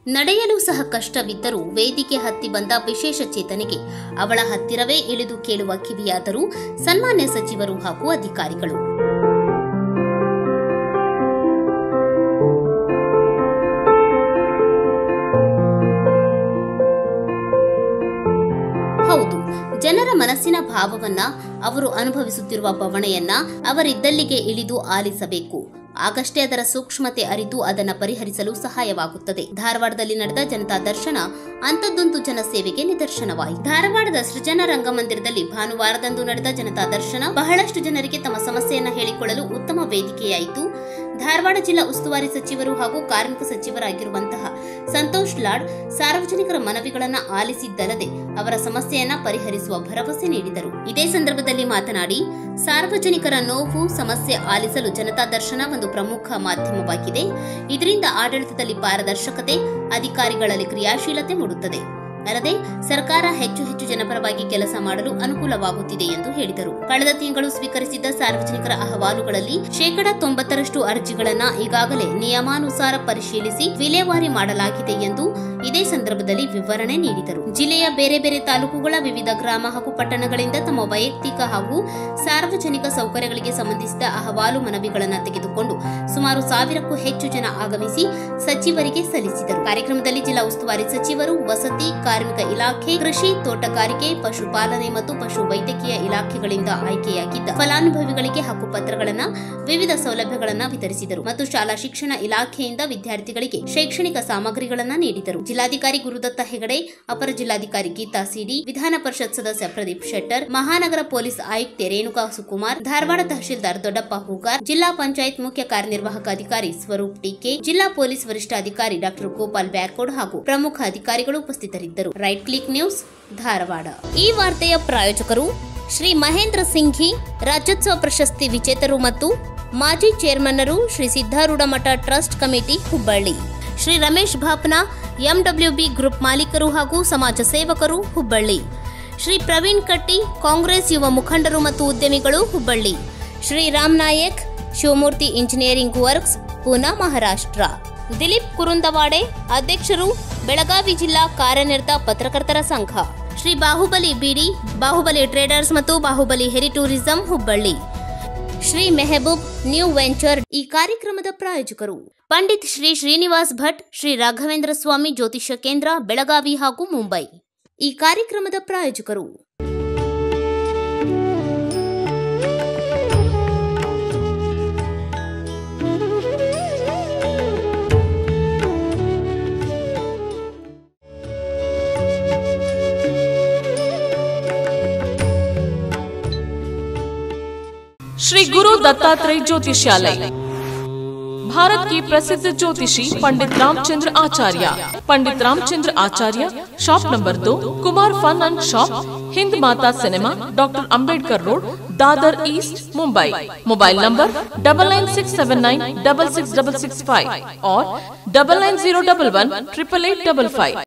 ನಡೆಯಲು ಸಹ ಕಷ್ಟವಿದ್ದರೂ ವೇದಿಕೆ ಹತ್ತಿ ಬಂದ ವಿಶೇಷ ಚೇತನಿಗೆ ಅವಳ ಹತ್ತಿರವೇ ಇಳಿದು ಕೇಳುವ ಕಿವಿಯಾದರೂ ಸನ್ಮಾನ್ಯ ಸಚಿವರು ಹಾಗೂ ಅಧಿಕಾರಿಗಳು ಹೌದು ಜನರ ಮನಸ್ಸಿನ ಭಾವವನ್ನ ಅವರು ಅನುಭವಿಸುತ್ತಿರುವ ಬವಣೆಯನ್ನ ಅವರಿದ್ದಲ್ಲಿಗೆ ಇಳಿದು ಆಲಿಸಬೇಕು ಆಗಷ್ಟೇ ಅದರ ಸೂಕ್ಷ್ಮತೆ ಅರಿತು ಅದನ್ನ ಪರಿಹರಿಸಲು ಸಹಾಯವಾಗುತ್ತದೆ ಧಾರವಾಡದಲ್ಲಿ ನಡೆದ ಜನತಾ ದರ್ಶನ ಅಂಥದ್ದೊಂದು ಜನಸೇವೆಗೆ ನಿದರ್ಶನವಾಯಿತು ಧಾರವಾಡದ ಸೃಜನ ರಂಗಮಂದಿರದಲ್ಲಿ ಭಾನುವಾರದಂದು ನಡೆದ ಜನತಾ ದರ್ಶನ ಬಹಳಷ್ಟು ಜನರಿಗೆ ತಮ್ಮ ಸಮಸ್ಯೆಯನ್ನ ಹೇಳಿಕೊಳ್ಳಲು ಉತ್ತಮ ವೇದಿಕೆಯಾಯಿತು ಧಾರವಾಡ ಜಿಲ್ಲಾ ಉಸ್ತುವಾರಿ ಸಚಿವರು ಹಾಗೂ ಕಾರ್ಮಿಕ ಸಚಿವರಾಗಿರುವಂತಹ ಸಂತೋಷ್ ಲಾಡ್ ಸಾರ್ವಜನಿಕರ ಮನವಿಗಳನ್ನ ಆಲಿಸಿದ್ದಲ್ಲದೆ ಅವರ ಸಮಸ್ಯೆಯನ್ನ ಪರಿಹರಿಸುವ ಭರವಸೆ ನೀಡಿದರು ಇದೇ ಸಂದರ್ಭದಲ್ಲಿ ಮಾತನಾಡಿ ಸಾರ್ವಜನಿಕರ ನೋವು ಸಮಸ್ಯೆ ಆಲಿಸಲು ಜನತಾ ದರ್ಶನ ಒಂದು ಪ್ರಮುಖ ಮಾಧ್ಯಮವಾಗಿದೆ ಇದರಿಂದ ಆಡಳಿತದಲ್ಲಿ ಪಾರದರ್ಶಕತೆ ಅಧಿಕಾರಿಗಳಲ್ಲಿ ಕ್ರಿಯಾಶೀಲತೆ ಮೂಡುತ್ತದೆ ಅಲ್ಲದೆ ಸರ್ಕಾರ ಹೆಚ್ಚು ಹೆಚ್ಚು ಜನಪರವಾಗಿ ಕೆಲಸ ಮಾಡಲು ಅನುಕೂಲವಾಗುತ್ತಿದೆ ಎಂದು ಹೇಳಿದರು ಕಳೆದ ತಿಂಗಳು ಸ್ವೀಕರಿಸಿದ್ದ ಸಾರ್ವಜನಿಕರ ಅಹವಾಲುಗಳಲ್ಲಿ ಶೇಕಡಾ ತೊಂಬತ್ತರಷ್ಟು ಅರ್ಜಿಗಳನ್ನ ಈಗಾಗಲೇ ನಿಯಮಾನುಸಾರ ಪರಿಶೀಲಿಸಿ ವಿಲೇವಾರಿ ಮಾಡಲಾಗಿದೆ ಎಂದು ಇದೇ ಸಂದರ್ಭದಲ್ಲಿ ವಿವರಣೆ ನೀಡಿದರು ಜಿಲ್ಲೆಯ ಬೇರೆ ಬೇರೆ ತಾಲೂಕುಗಳ ವಿವಿಧ ಗ್ರಾಮ ಹಾಗೂ ಪಟ್ಟಣಗಳಿಂದ ತಮ್ಮ ವೈಯಕ್ತಿಕ ಹಾಗೂ ಸಾರ್ವಜನಿಕ ಸೌಕರ್ಯಗಳಿಗೆ ಸಂಬಂಧಿಸಿದ ಅಹವಾಲು ಮನವಿಗಳನ್ನು ತೆಗೆದುಕೊಂಡು ಸುಮಾರು ಸಾವಿರಕ್ಕೂ ಹೆಚ್ಚು ಜನ ಆಗಮಿಸಿ ಸಚಿವರಿಗೆ ಸಲ್ಲಿಸಿದರು ಕಾರ್ಯಕ್ರಮದಲ್ಲಿ ಜಿಲ್ಲಾ ಉಸ್ತುವಾರಿ ಸಚಿವರು ವಸತಿ ಕಾರ್ಮಿಕ ಇಲಾಖೆ ಕೃಷಿ ತೋಟಗಾರಿಕೆ ಪಶುಪಾಲನೆ ಮತ್ತು ಪಶು ವೈದ್ಯಕೀಯ ಇಲಾಖೆಗಳಿಂದ ಆಯ್ಕೆಯಾಗಿದ್ದ ಫಲಾನುಭವಿಗಳಿಗೆ ಹಕ್ಕುಪತ್ರಗಳನ್ನ ವಿವಿಧ ಸೌಲಭ್ಯಗಳನ್ನ ವಿತರಿಸಿದರು ಮತ್ತು ಶಾಲಾ ಶಿಕ್ಷಣ ಇಲಾಖೆಯಿಂದ ವಿದ್ಯಾರ್ಥಿಗಳಿಗೆ ಶೈಕ್ಷಣಿಕ ಸಾಮಗ್ರಿಗಳನ್ನ ನೀಡಿದರು ಜಿಲ್ಲಾಧಿಕಾರಿ ಗುರುದತ್ತ ಹೆಗಡೆ ಅಪರ ಜಿಲ್ಲಾಧಿಕಾರಿ ಗೀತಾ ಸಿಡಿ ವಿಧಾನ ಪರಿಷತ್ ಸದಸ್ಯ ಪ್ರದೀಪ್ ಶೆಟ್ಟರ್ ಮಹಾನಗರ ಪೊಲೀಸ್ ಆಯುಕ್ತೆ ರೇಣುಕಾ ಸುಕುಮಾರ್ ಧಾರವಾಡ ತಹಶೀಲ್ದಾರ್ ದೊಡ್ಡಪ್ಪ ಹೂಗಾರ್ ಜಿಲ್ಲಾ ಪಂಚಾಯತ್ ಮುಖ್ಯ ಕಾರ್ಯನಿರ್ವಾಹಕ ಅಧಿಕಾರಿ ಸ್ವರೂಪ್ ಟಿಕೆ ಜಿಲ್ಲಾ ಪೊಲೀಸ್ ವರಿಷ್ಠಾಧಿಕಾರಿ ಡಾಕ್ಟರ್ ಗೋಪಾಲ್ ಬ್ಯಾಕೋಡ್ ಹಾಗೂ ಪ್ರಮುಖ ಅಧಿಕಾರಿಗಳು ಉಪಸ್ಥಿತರಿದ್ದರು ರೈಟ್ ಕ್ಲಿಕ್ ನ್ಯೂಸ್ ಧಾರವಾಡ ಈ ವಾರ್ತೆಯ ಪ್ರಾಯೋಜಕರು ಶ್ರೀ ಮಹೇಂದ್ರ ಸಿಂಘಿ ರಾಜ್ಯೋತ್ಸವ ಪ್ರಶಸ್ತಿ ವಿಜೇತರು ಮತ್ತು ಮಾಜಿ ಚೇರ್ಮನ್ನರು Shri Siddharudha Math trust committee Hubballi Shri Ramesh Bhapna MWB group ಮಾಲೀಕರು ಹಾಗೂ ಸಮಾಜ ಸೇವಕರು ಹುಬ್ಬಳ್ಳಿ ಶ್ರೀ ಪ್ರವೀಣ್ ಕಟ್ಟಿ ಕಾಂಗ್ರೆಸ್ ಯುವ ಮುಖಂಡರು ಮತ್ತು ಉದ್ಯಮಿಗಳು ಹುಬ್ಬಳ್ಳಿ ಶ್ರೀ ರಾಮ್ ನಾಯಕ್ ಶಿವಮೂರ್ತಿ ಇಂಜಿನಿಯರಿಂಗ್ ವರ್ಕ್ಸ್ ಪೂನಾ ಮಹಾರಾಷ್ಟ್ರ ದಿಲೀಪ್ ಕುರುಂದವಾಡೆ ಅಧ್ಯಕ್ಷರು ಬೆಳಗಾವಿ ಜಿಲ್ಲಾ ಕಾರ್ಯನಿರತ ಪತ್ರಕರ್ತರ ಸಂಘ ಶ್ರೀ ಬಾಹುಬಲಿ ಬಿಡಿ ಬಾಹುಬಲಿ ಟ್ರೇಡರ್ಸ್ ಮತ್ತು ಬಾಹುಬಲಿ ಹೆರಿ tourism Hubballi Shri Mehboob new venture ಈ ಕಾರ್ಯಕ್ರಮದ ಪ್ರಾಯೋಜಕರು ಪಂಡಿತ್ ಶ್ರೀ ಶ್ರೀನಿವಾಸ್ ಭಟ್ ಶ್ರೀ ರಾಘವೇಂದ್ರ ಸ್ವಾಮಿ ಜ್ಯೋತಿಷ್ಯ ಕೇಂದ್ರ ಬೆಳಗಾವಿ ಹಾಗೂ ಮುಂಬೈ ಈ ಕಾರ್ಯಕ್ರಮದ ಪ್ರಾಯೋಜಕರು श्री गुरु दत्तात्रेय ज्योतिषालय भारत की प्रसिद्ध ज्योतिषी पंडित रामचंद्र आचार्य पंडित रामचंद्र आचार्य शॉप नंबर दो Kumar fun and shop Hind Mata cinema doctor Ambedkar road Dadar east Mumbai mobile number double nine six seven nine double six double six five और double nine zero double one triple eight double five